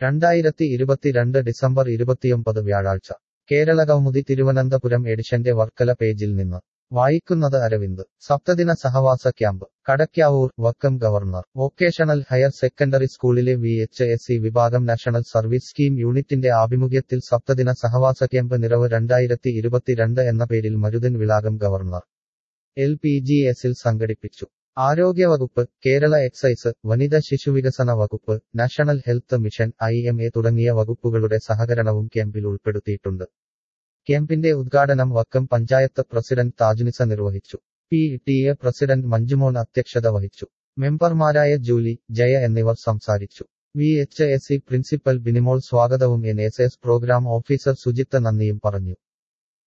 രണ്ടായിരത്തി ഇരുപത്തിരണ്ട് ഡിസംബർ ഇരുപത്തിയൊമ്പത് വ്യാഴാഴ്ച കേരളകൗമുദി തിരുവനന്തപുരം എഡിഷന്റെ വർക്കല പേജിൽ നിന്ന് വായിക്കുന്നത് അരവിന്ദ് സപ്തദിന സഹവാസ camp Kadakkavoor Vakkom governor vocational higher secondary സ്കൂളിലെ വി എച്ച് എസ് സി വിഭാഗം നാഷണൽ സർവീസ് സ്കീം യൂണിറ്റിന്റെ ആഭിമുഖ്യത്തിൽ സപ്തദിന സഹവാസ ക്യാമ്പ് നിറവ് രണ്ടായിരത്തി ഇരുപത്തിരണ്ട് എന്ന പേരിൽ Maruthan Vilakam governor L P G എസിൽ സംഘടിപ്പിച്ചു ആരോഗ്യവകുപ്പ് കേരള എക്സൈസ് വനിതാ ശിശുവികസന വകുപ്പ് national health mission I M A തുടങ്ങിയ വകുപ്പുകളുടെ സഹകരണവും ക്യാമ്പിൽ ഉൾപ്പെടുത്തിയിട്ടുണ്ട് ക്യാമ്പിന്റെ ഉദ്ഘാടനം വക്കം പഞ്ചായത്ത് പ്രസിഡന്റ് താജുനിസ നിർവഹിച്ചു P T A president Manjumon അധ്യക്ഷത വഹിച്ചു മെമ്പർമാരായ ജൂലി ജയ എന്നിവർ സംസാരിച്ചു V H S C principal Binimol സ്വാഗതവും N S S programme officer Sujith നന്ദിയും പറഞ്ഞു